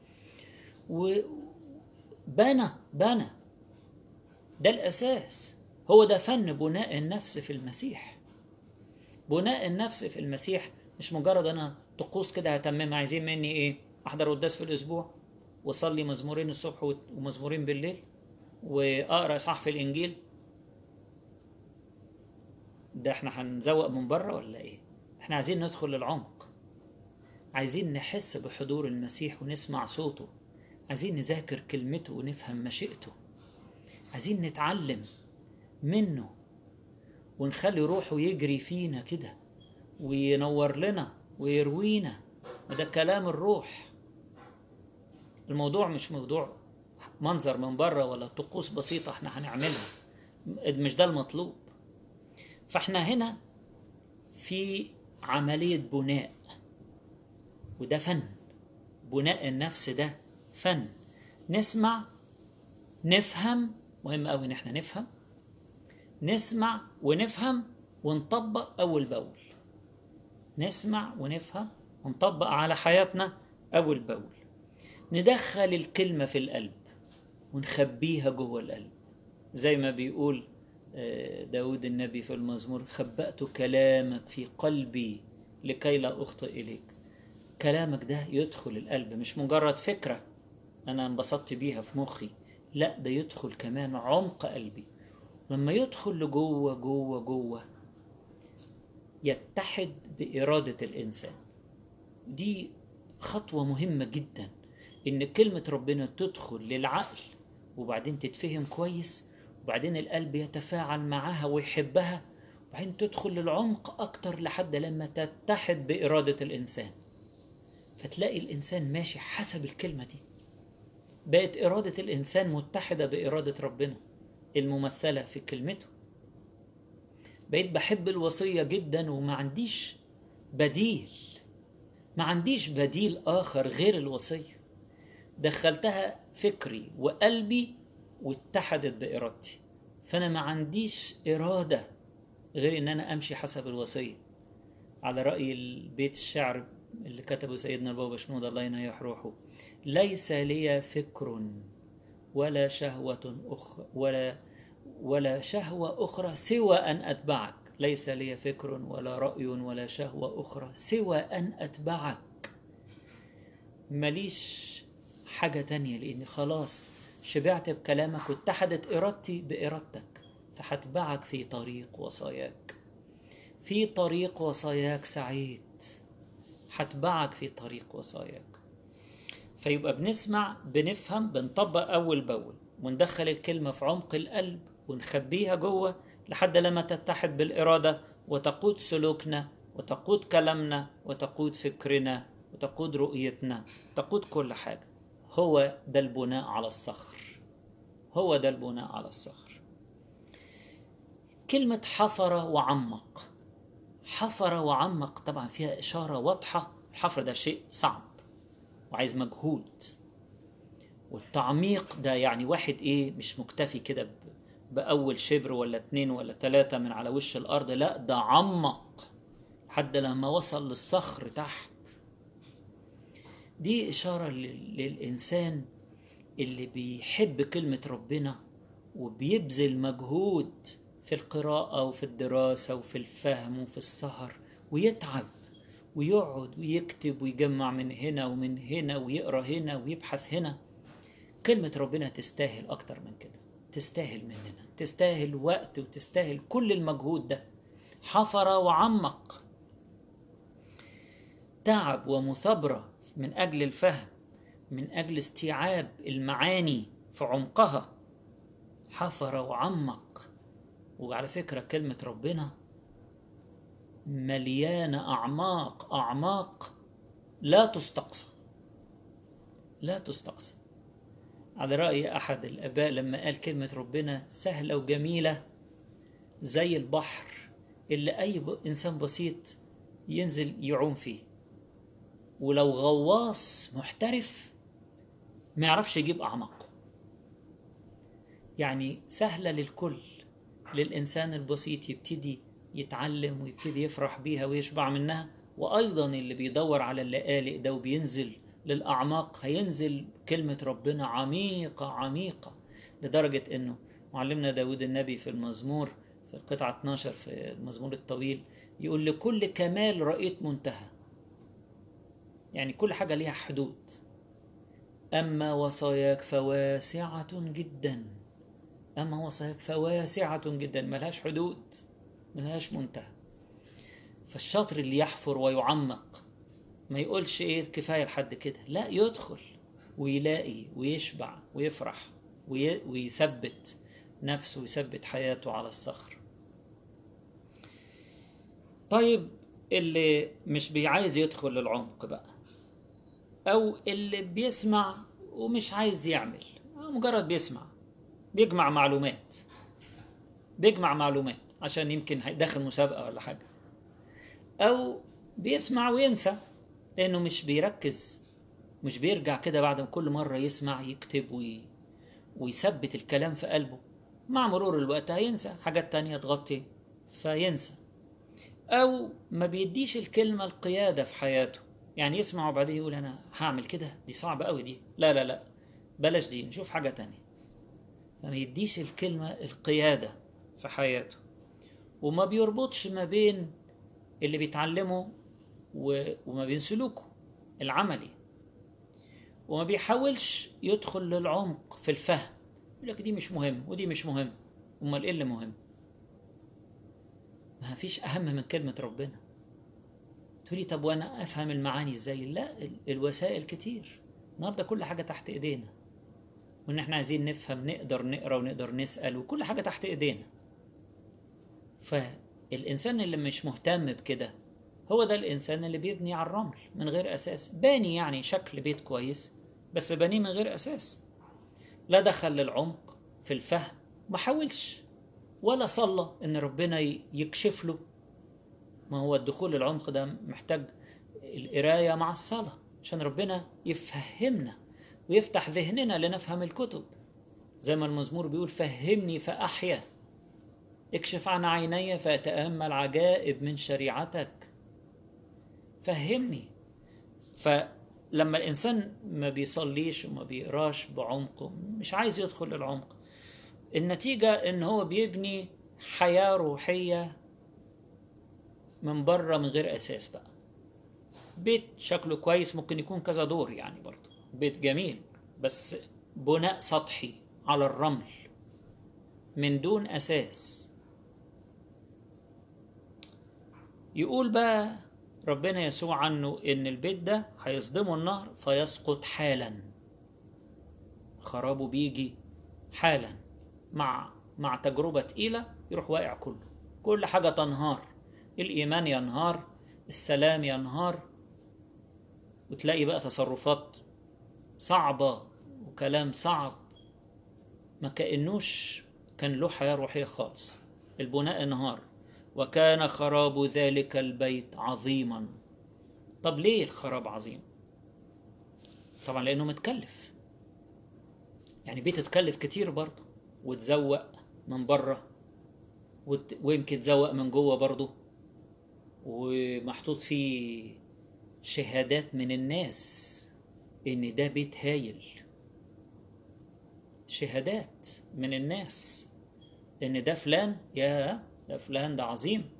وبنى بنى ده الأساس هو ده فن بناء النفس في المسيح بناء النفس في المسيح مش مجرد أنا طقوس كده هتممها عايزين مني إيه أحضر قداس في الأسبوع وأصلي مزمورين الصبح ومزمورين بالليل واقرا اصحاح في الانجيل ده احنا هنزوق من بره ولا ايه احنا عايزين ندخل للعمق عايزين نحس بحضور المسيح ونسمع صوته عايزين نذاكر كلمته ونفهم مشيئته عايزين نتعلم منه ونخلي روحه يجري فينا كده وينور لنا ويروينا وده كلام الروح الموضوع مش موضوع منظر من بره ولا طقوس بسيطة احنا هنعملها مش ده المطلوب فاحنا هنا في عملية بناء وده فن بناء النفس ده فن نسمع نفهم مهم قوي ان احنا نفهم نسمع ونفهم ونطبق اول باول نسمع ونفهم ونطبق على حياتنا اول باول ندخل الكلمه في القلب ونخبيها جوه القلب زي ما بيقول داود النبي في المزمور خبأت كلامك في قلبي لكي لا أخطئ إليك كلامك ده يدخل القلب مش مجرد فكرة أنا انبسطت بيها في مخي لا ده يدخل كمان عمق قلبي لما يدخل لجوه جوه جوه يتحد بإرادة الإنسان دي خطوة مهمة جدا إن كلمة ربنا تدخل للعقل وبعدين تتفهم كويس وبعدين القلب يتفاعل معاها ويحبها وبعدين تدخل للعمق أكتر لحد لما تتحد بإرادة الإنسان فتلاقي الإنسان ماشي حسب الكلمة دي بقت إرادة الإنسان متحدة بإرادة ربنا الممثلة في كلمته بقيت بحب الوصية جدا وما عنديش بديل ما عنديش بديل آخر غير الوصية دخلتها فكري وقلبي واتحدت بإرادتي فأنا ما عنديش إرادة غير إن أنا أمشي حسب الوصية على رأي البيت الشعر اللي كتبه سيدنا البابا شنود الله ينيح روحه ليس لي فكر ولا شهوة أخرى ولا ولا شهوة أخرى سوى أن أتبعك ليس لي فكر ولا رأي ولا شهوة أخرى سوى أن أتبعك ماليش حاجة تانية لأني خلاص شبعت بكلامك واتحدت إرادتي بإرادتك فهتبعك في طريق وصاياك في طريق وصاياك سعيد هتبعك في طريق وصاياك فيبقى بنسمع بنفهم بنطبق أول بأول وندخل الكلمة في عمق القلب ونخبيها جوه لحد لما تتحد بالإرادة وتقود سلوكنا وتقود كلامنا وتقود فكرنا وتقود رؤيتنا تقود كل حاجة هو ده البناء على الصخر هو ده البناء على الصخر كلمة حفر وعمق حفر وعمق طبعا فيها إشارة واضحة الحفر ده شيء صعب وعايز مجهود والتعميق ده يعني واحد ايه مش مكتفي كده بأول شبر ولا اتنين ولا تلاتة من على وش الأرض لا ده عمق لحد لما وصل للصخر تحت دي إشارة للإنسان اللي بيحب كلمة ربنا وبيبذل مجهود في القراءة وفي الدراسة وفي الفهم وفي السهر ويتعب ويقعد ويكتب ويجمع من هنا ومن هنا ويقرا هنا ويبحث هنا كلمة ربنا تستاهل أكتر من كده تستاهل مننا تستاهل وقت وتستاهل كل المجهود ده حفر وعمق تعب ومثابرة من أجل الفهم من أجل استيعاب المعاني في عمقها حفر وعمق وعلى فكرة كلمة ربنا مليانة أعماق أعماق لا تستقصى لا تستقصى على رأي أحد الآباء لما قال كلمة ربنا سهلة وجميلة زي البحر اللي أي إنسان بسيط ينزل يعوم فيه ولو غواص محترف ما يعرفش يجيب أعماقه يعني سهلة للكل للإنسان البسيط يبتدي يتعلم ويبتدي يفرح بيها ويشبع منها وأيضا اللي بيدور على اللقالق ده وبينزل للأعماق هينزل كلمة ربنا عميقة عميقة لدرجة إنه معلمنا داود النبي في المزمور في القطعة 12 في المزمور الطويل يقول لكل كمال رأيت منتهى يعني كل حاجة ليها حدود أما وصاياك فواسعة جدا أما وصاياك فواسعة جدا ملهاش حدود ملهاش منتهى فالشاطر اللي يحفر ويعمق ما يقولش ايه كفايه لحد كده لا يدخل ويلاقي ويشبع ويفرح وي... ويثبت نفسه ويثبت حياته على الصخر طيب اللي مش بيعايز يدخل للعمق بقى او اللي بيسمع ومش عايز يعمل مجرد بيسمع بيجمع معلومات بيجمع معلومات عشان يمكن داخل مسابقة ولا حاجة أو بيسمع وينسى لأنه مش بيركز مش بيرجع كده بعد ما كل مرة يسمع يكتب وي... ويثبت الكلام في قلبه مع مرور الوقت هينسى حاجات تانية تغطي فينسى أو ما بيديش الكلمة القيادة في حياته يعني يسمع وبعدين يقول أنا هعمل كده دي صعبة قوي دي لا لا لا بلاش دي نشوف حاجة تانية فما يديش الكلمة القيادة في حياته وما بيربطش ما بين اللي بيتعلمه و... وما بين سلوكه العملي وما بيحاولش يدخل للعمق في الفهم يقول لك دي مش مهم ودي مش مهم امال ايه اللي مهم ما فيش اهم من كلمه ربنا تقولي طب وانا افهم المعاني ازاي لا ال- الوسائل كتير النهارده كل حاجه تحت ايدينا وان احنا عايزين نفهم نقدر نقرا ونقدر نسال وكل حاجه تحت ايدينا فالانسان اللي مش مهتم بكده هو ده الانسان اللي بيبني على الرمل من غير اساس باني يعني شكل بيت كويس بس بانيه من غير اساس لا دخل للعمق في الفهم ما حاولش ولا صلى ان ربنا ي- يكشف له ما هو الدخول للعمق ده محتاج القرايه مع الصلاه عشان ربنا يفهمنا ويفتح ذهننا لنفهم الكتب زي ما المزمور بيقول فهمني فاحيا اكشف عن عيني فاتامل عجائب من شريعتك فهمني فلما الانسان ما بيصليش وما بيقراش بعمق مش عايز يدخل للعمق النتيجه ان هو بيبني حياه روحيه من بره من غير اساس بقى بيت شكله كويس ممكن يكون كذا دور يعني برضه بيت جميل بس بناء سطحي على الرمل من دون اساس يقول بقى ربنا يسوع عنه ان البيت ده هيصدمه النهر فيسقط حالا خرابه بيجي حالا مع مع تجربة تقيلة يروح واقع كله كل حاجة تنهار الإيمان ينهار السلام ينهار وتلاقي بقى تصرفات صعبة وكلام صعب ما كأنوش كان له حياة روحية خالص البناء انهار وكان خراب ذلك البيت عظيما طب ليه الخراب عظيم طبعا لانه متكلف يعني بيت اتكلف كتير برضه وتزوق من بره وت... ويمكن تزوق من جوه برضه ومحطوط فيه شهادات من الناس ان ده بيت هايل شهادات من الناس ان ده فلان يا ده فلان ده عظيم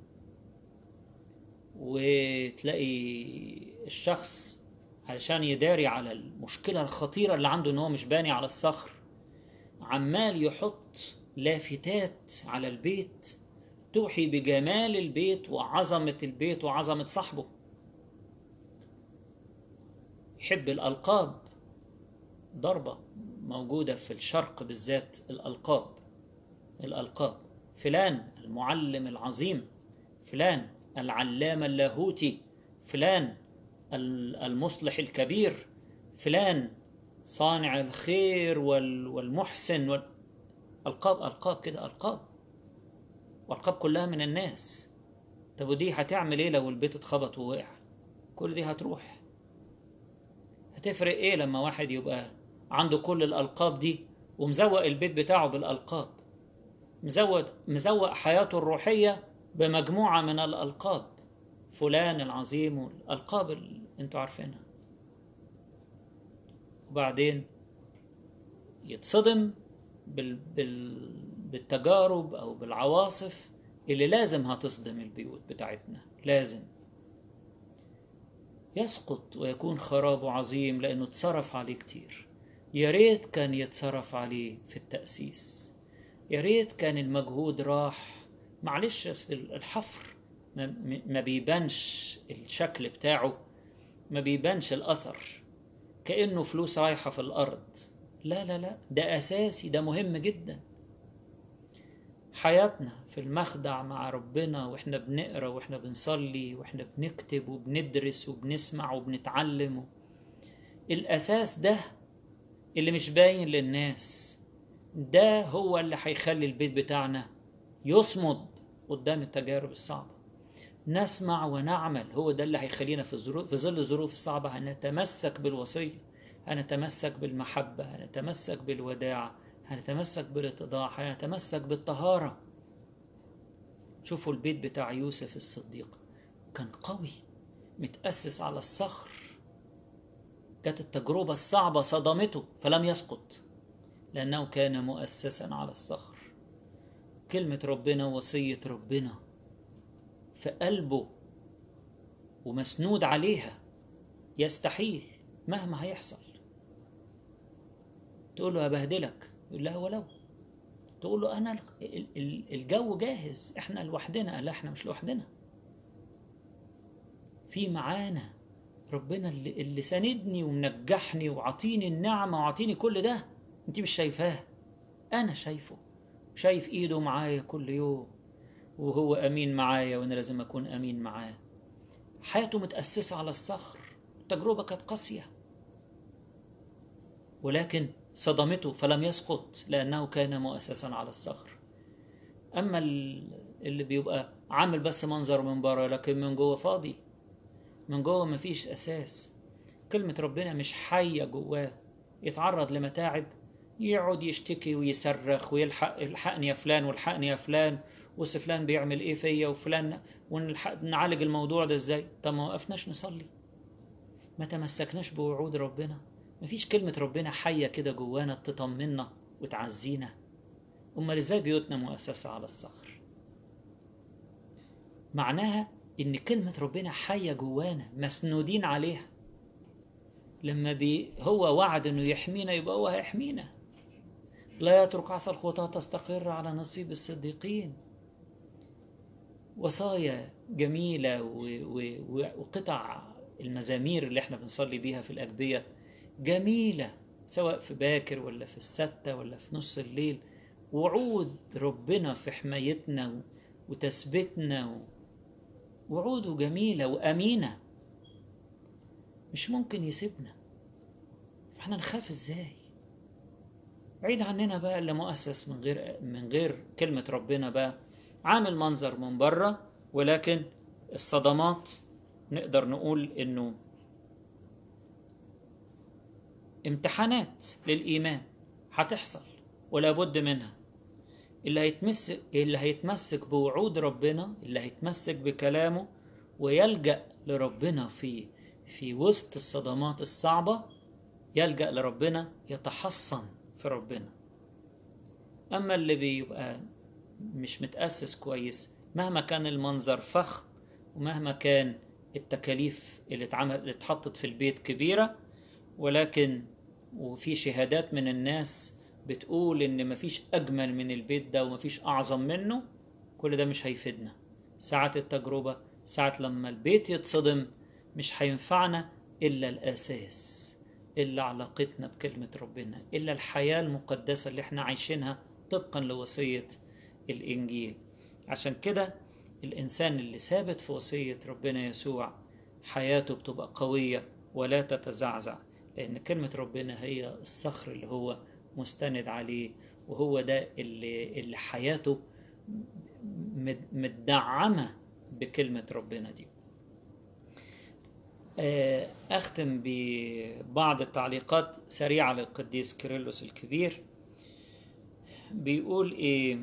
وتلاقي الشخص علشان يداري على المشكلة الخطيرة اللي عنده ان هو مش باني على الصخر عمال يحط لافتات على البيت توحي بجمال البيت وعظمة البيت وعظمة صاحبه يحب الألقاب ضربة موجودة في الشرق بالذات الألقاب الألقاب فلان المعلم العظيم فلان العلام اللاهوتي فلان المصلح الكبير فلان صانع الخير والمحسن وال... ألقاب ألقاب كده ألقاب وألقاب كلها من الناس طب ودي هتعمل إيه لو البيت اتخبط ووقع كل دي هتروح هتفرق إيه لما واحد يبقى عنده كل الألقاب دي ومزوق البيت بتاعه بالألقاب مزود مزوق حياته الروحية بمجموعة من الألقاب فلان العظيم والألقاب اللي انتوا عارفينها وبعدين يتصدم بال... بال... بالتجارب أو بالعواصف اللي لازم هتصدم البيوت بتاعتنا لازم يسقط ويكون خرابه عظيم لأنه اتصرف عليه كتير يا ريت كان يتصرف عليه في التأسيس يا ريت كان المجهود راح معلش اصل الحفر ما بيبانش الشكل بتاعه ما بيبانش الاثر كانه فلوس رايحه في الارض لا لا لا ده اساسي ده مهم جدا حياتنا في المخدع مع ربنا واحنا بنقرا واحنا بنصلي واحنا بنكتب وبندرس وبنسمع وبنتعلم الاساس ده اللي مش باين للناس ده هو اللي هيخلي البيت بتاعنا يصمد قدام التجارب الصعبة نسمع ونعمل هو ده اللي هيخلينا في الظروف في ظل الظروف الصعبة هنتمسك بالوصية هنتمسك بالمحبة هنتمسك بالوداعة هنتمسك بالاتضاع هنتمسك بالطهارة شوفوا البيت بتاع يوسف الصديق كان قوي متأسس على الصخر جت التجربة الصعبة صدمته فلم يسقط لأنه كان مؤسسا على الصخر كلمة ربنا وصية ربنا في قلبه ومسنود عليها يستحيل مهما هيحصل تقول له هبهدلك يقول لها ولو تقول له انا الجو جاهز احنا لوحدنا قال احنا مش لوحدنا في معانا ربنا اللي, اللي ساندني ومنجحني وعطيني النعمه وعطيني كل ده انت مش شايفاه انا شايفه شايف ايده معايا كل يوم وهو امين معايا وانا لازم اكون امين معاه حياته متاسسه على الصخر التجربه كانت قاسيه ولكن صدمته فلم يسقط لانه كان مؤسسا على الصخر اما اللي بيبقى عامل بس منظر من بره لكن من جوه فاضي من جوه مفيش اساس كلمه ربنا مش حيه جواه يتعرض لمتاعب يقعد يشتكي ويصرخ ويلحق الحقني يا فلان والحقني يا فلان بص فلان بيعمل ايه فيا وفلان ونعالج الموضوع ده ازاي طب ما وقفناش نصلي ما تمسكناش بوعود ربنا مفيش كلمة ربنا حية كده جوانا تطمنا وتعزينا أمال ازاي بيوتنا مؤسسة على الصخر معناها إن كلمة ربنا حية جوانا مسنودين عليها لما بي هو وعد إنه يحمينا يبقى هو هيحمينا لا يترك عصا الخطاة تستقر على نصيب الصديقين وصايا جميلة وقطع المزامير اللي احنا بنصلي بيها في الأجبية جميلة سواء في باكر ولا في الستة ولا في نص الليل وعود ربنا في حمايتنا وتثبيتنا وعوده جميلة وأمينة مش ممكن يسيبنا فاحنا نخاف ازاي بعيد عننا بقى اللي مؤسس من غير من غير كلمة ربنا بقى عامل منظر من بره ولكن الصدمات نقدر نقول انه امتحانات للإيمان هتحصل ولا بد منها اللي هيتمسك اللي هيتمسك بوعود ربنا اللي هيتمسك بكلامه ويلجأ لربنا في في وسط الصدمات الصعبة يلجأ لربنا يتحصن في ربنا أما اللي بيبقى مش متأسس كويس مهما كان المنظر فخم ومهما كان التكاليف اللي اتعمل اللي اتحطت في البيت كبيرة ولكن وفي شهادات من الناس بتقول ان مفيش اجمل من البيت ده ومفيش اعظم منه كل ده مش هيفيدنا ساعة التجربة ساعة لما البيت يتصدم مش هينفعنا الا الاساس الا علاقتنا بكلمة ربنا الا الحياة المقدسة اللي احنا عايشينها طبقا لوصية الانجيل عشان كده الانسان اللي ثابت في وصية ربنا يسوع حياته بتبقى قوية ولا تتزعزع لأن كلمة ربنا هي الصخر اللي هو مستند عليه وهو ده اللي, اللي حياته متدعمة بكلمة ربنا دي أختم ببعض التعليقات سريعة للقديس كيرلس الكبير بيقول إيه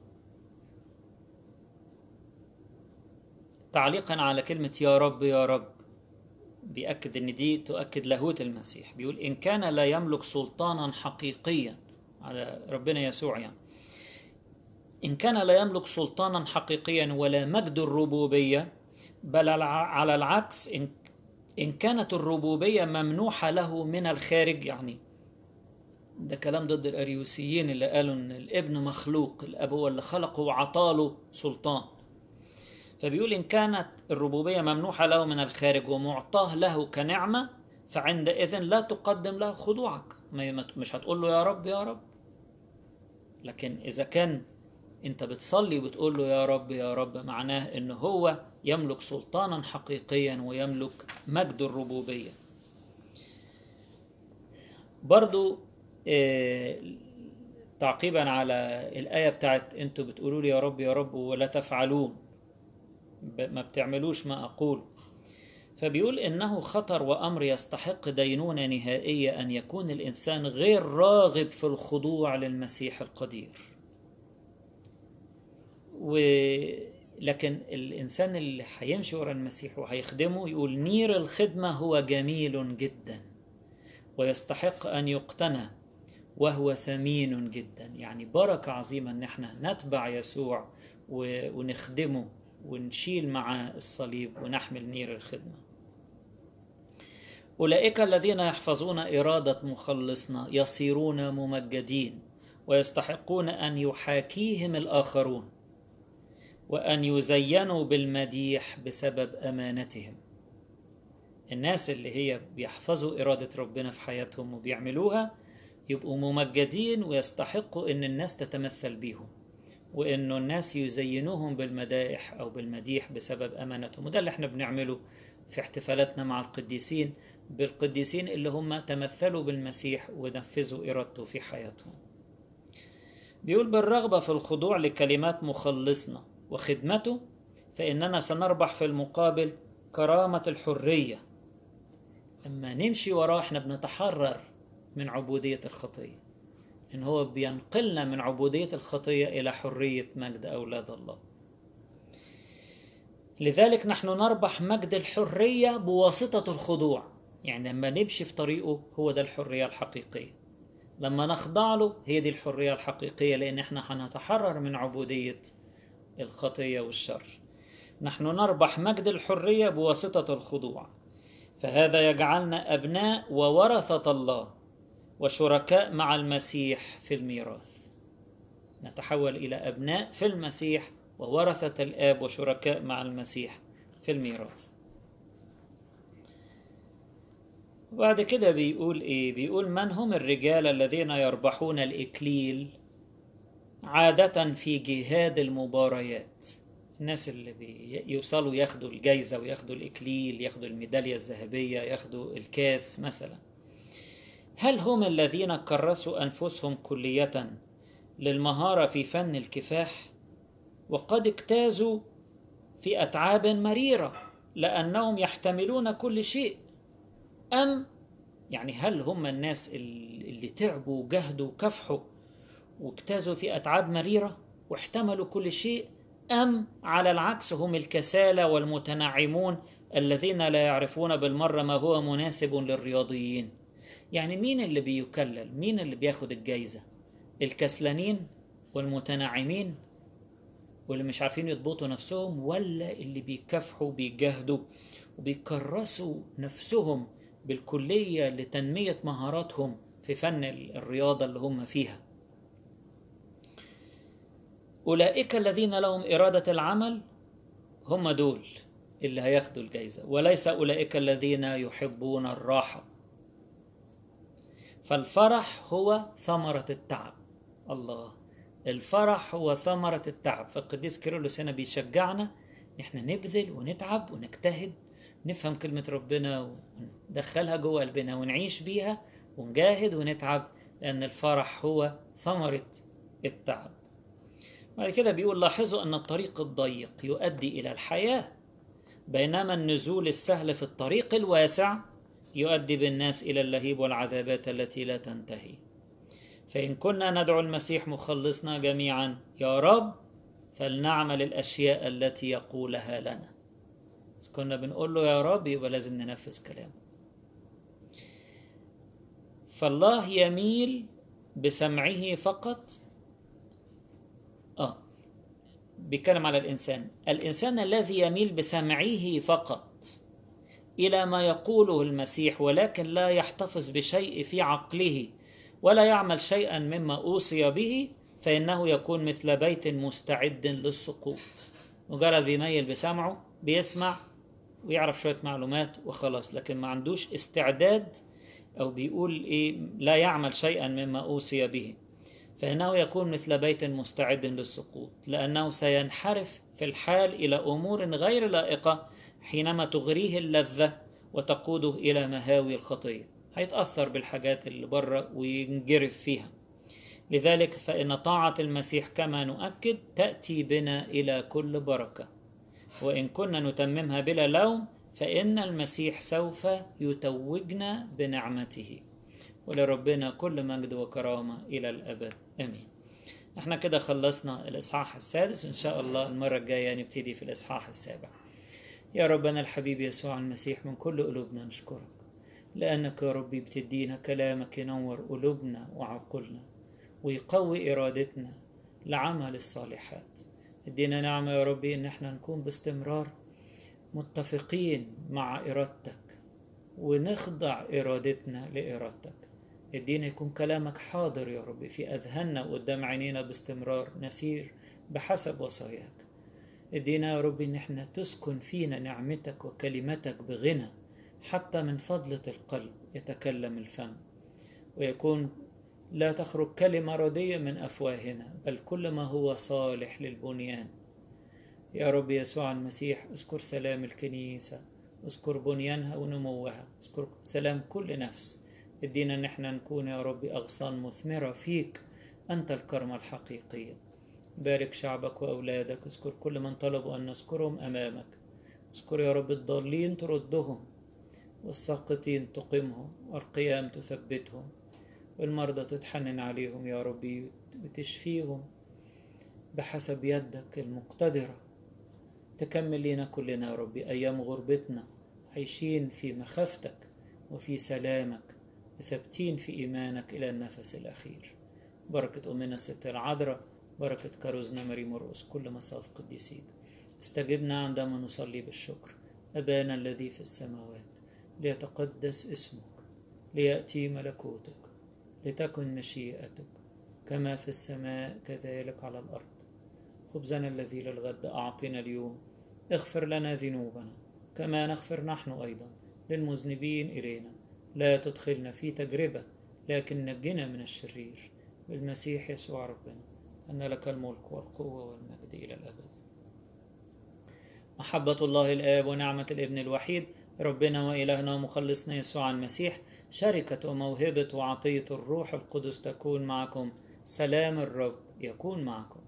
تعليقا على كلمة يا رب يا رب بيأكد إن دي تؤكد لاهوت المسيح بيقول إن كان لا يملك سلطانا حقيقيا على ربنا يسوع يعني إن كان لا يملك سلطانا حقيقيا ولا مجد الربوبية بل على العكس إن إن كانت الربوبية ممنوحة له من الخارج يعني ده كلام ضد الأريوسيين اللي قالوا إن الابن مخلوق الأب هو اللي خلقه وعطاله سلطان فبيقول إن كانت الربوبية ممنوحة له من الخارج ومعطاه له كنعمة فعندئذ لا تقدم له خضوعك مش هتقول له يا رب يا رب لكن إذا كان أنت بتصلي وبتقول له يا رب يا رب معناه إن هو يملك سلطانا حقيقيا ويملك مجد الربوبية برضو إيه تعقيبا على الآية بتاعت أنتوا بتقولوا لي يا رب يا رب ولا تفعلون ما بتعملوش ما أقول فبيقول إنه خطر وأمر يستحق دينونة نهائية أن يكون الإنسان غير راغب في الخضوع للمسيح القدير و... لكن الإنسان اللي هيمشي ورا المسيح وهيخدمه يقول نير الخدمة هو جميل جدا ويستحق أن يقتنى وهو ثمين جدا يعني بركة عظيمة أن احنا نتبع يسوع ونخدمه ونشيل معاه الصليب ونحمل نير الخدمة أولئك الذين يحفظون إرادة مخلصنا يصيرون ممجدين ويستحقون أن يحاكيهم الآخرون وأن يزينوا بالمديح بسبب أمانتهم الناس اللي هي بيحفظوا إرادة ربنا في حياتهم وبيعملوها يبقوا ممجدين ويستحقوا إن الناس تتمثل بيهم وإنه الناس يزينوهم بالمدائح أو بالمديح بسبب أمانتهم وده اللي احنا بنعمله في احتفالاتنا مع القديسين بالقديسين اللي هم تمثلوا بالمسيح ونفذوا إرادته في حياتهم بيقول بالرغبة في الخضوع لكلمات مخلصنا وخدمته فإننا سنربح في المقابل كرامة الحرية لما نمشي وراه احنا بنتحرر من عبودية الخطية إن هو بينقلنا من عبودية الخطية إلى حرية مجد أولاد الله لذلك نحن نربح مجد الحرية بواسطة الخضوع يعني لما نمشي في طريقه هو ده الحرية الحقيقية لما نخضع له هي دي الحرية الحقيقية لأن احنا هنتحرر من عبودية الخطية والشر نحن نربح مجد الحرية بواسطة الخضوع فهذا يجعلنا أبناء وورثة الله وشركاء مع المسيح في الميراث نتحول إلى أبناء في المسيح وورثة الآب وشركاء مع المسيح في الميراث وبعد كده بيقول إيه بيقول من هم الرجال الذين يربحون الإكليل عادة في جهاد المباريات الناس اللي بيوصلوا ياخدوا الجايزة وياخدوا الإكليل ياخدوا الميدالية الذهبية ياخدوا الكاس مثلا هل هم الذين كرسوا أنفسهم كلية للمهارة في فن الكفاح وقد اجتازوا في أتعاب مريرة لأنهم يحتملون كل شيء أم يعني هل هم الناس اللي تعبوا وجهدوا وكفحوا واجتازوا في أتعاب مريرة واحتملوا كل شيء أم على العكس هم الكسالى والمتنعمون الذين لا يعرفون بالمرة ما هو مناسب للرياضيين يعني مين اللي بيكلل مين اللي بياخد الجايزة الكسلانين والمتنعمين واللي مش عارفين يضبطوا نفسهم ولا اللي بيكافحوا بيجاهدوا وبيكرسوا نفسهم بالكلية لتنمية مهاراتهم في فن الرياضة اللي هم فيها أولئك الذين لهم إرادة العمل هم دول اللي هياخدوا الجايزة وليس أولئك الذين يحبون الراحة فالفرح هو ثمرة التعب الله الفرح هو ثمرة التعب فالقديس كيرلس هنا بيشجعنا احنا نبذل ونتعب ونجتهد نفهم كلمة ربنا وندخلها جوه قلبنا ونعيش بيها ونجاهد ونتعب لأن الفرح هو ثمرة التعب بعد كده بيقول لاحظوا أن الطريق الضيق يؤدي إلى الحياة بينما النزول السهل في الطريق الواسع يؤدي بالناس إلى اللهيب والعذابات التي لا تنتهي فإن كنا ندعو المسيح مخلصنا جميعا يا رب فلنعمل الأشياء التي يقولها لنا بس كنا بنقول له يا رب يبقى لازم ننفذ كلامه فالله يميل بسمعه فقط آه بيتكلم على الإنسان الإنسان الذي يميل بسمعه فقط إلى ما يقوله المسيح ولكن لا يحتفظ بشيء في عقله ولا يعمل شيئا مما أوصي به فإنه يكون مثل بيت مستعد للسقوط مجرد بيميل بسمعه بيسمع ويعرف شوية معلومات وخلاص لكن ما عندوش استعداد أو بيقول إيه لا يعمل شيئا مما أوصي به فإنه يكون مثل بيت مستعد للسقوط لأنه سينحرف في الحال إلى أمور غير لائقة حينما تغريه اللذة وتقوده إلى مهاوي الخطية هيتأثر بالحاجات اللي بره وينجرف فيها لذلك فإن طاعة المسيح كما نؤكد تأتي بنا إلى كل بركة وإن كنا نتممها بلا لوم فإن المسيح سوف يتوجنا بنعمته ولربنا كل مجد وكرامة إلى الأبد آمين احنا كده خلصنا الإصحاح السادس وإن شاء الله المرة الجاية نبتدي في الإصحاح السابع يا ربنا الحبيب يسوع المسيح من كل قلوبنا نشكرك لأنك يا ربي بتدينا كلامك ينور قلوبنا وعقولنا ويقوي إرادتنا لعمل الصالحات ادينا نعمة يا ربي إن احنا نكون باستمرار متفقين مع إرادتك ونخضع إرادتنا لإرادتك ادينا يكون كلامك حاضر يا ربي في أذهاننا وقدام عينينا باستمرار نسير بحسب وصاياك ادينا يا ربي ان احنا تسكن فينا نعمتك وكلمتك بغنى حتى من فضلة القلب يتكلم الفم ويكون لا تخرج كلمة ردية من أفواهنا بل كل ما هو صالح للبنيان يا رب يسوع المسيح اذكر سلام الكنيسة اذكر بنيانها ونموها اذكر سلام كل نفس ادينا ان احنا نكون يا رب أغصان مثمرة فيك أنت الكرمة الحقيقية بارك شعبك وأولادك اذكر كل من طلبوا أن نذكرهم أمامك اذكر يا رب الضالين تردهم والساقطين تقيمهم والقيام تثبتهم والمرضى تتحنن عليهم يا ربي وتشفيهم بحسب يدك المقتدرة تكمل لنا كلنا يا ربي أيام غربتنا عايشين في مخافتك وفي سلامك ثابتين في إيمانك إلى النفس الأخير بركة أمنا الست العذراء بركة كاروزنا مريم مرقس كل مصاف قديسيك استجبنا عندما نصلي بالشكر أبانا الذي في السماوات ليتقدس اسمك ليأتي ملكوتك لتكن مشيئتك كما في السماء كذلك على الأرض خبزنا الذي للغد أعطنا اليوم اغفر لنا ذنوبنا كما نغفر نحن أيضا للمذنبين إلينا لا تدخلنا في تجربة لكن نجنا من الشرير بالمسيح يسوع ربنا أن لك الملك والقوة والمجد إلى الأبد محبة الله الآب ونعمة الابن الوحيد ربنا وإلهنا ومخلصنا يسوع المسيح شركة وموهبة وعطية الروح القدس تكون معكم سلام الرب يكون معكم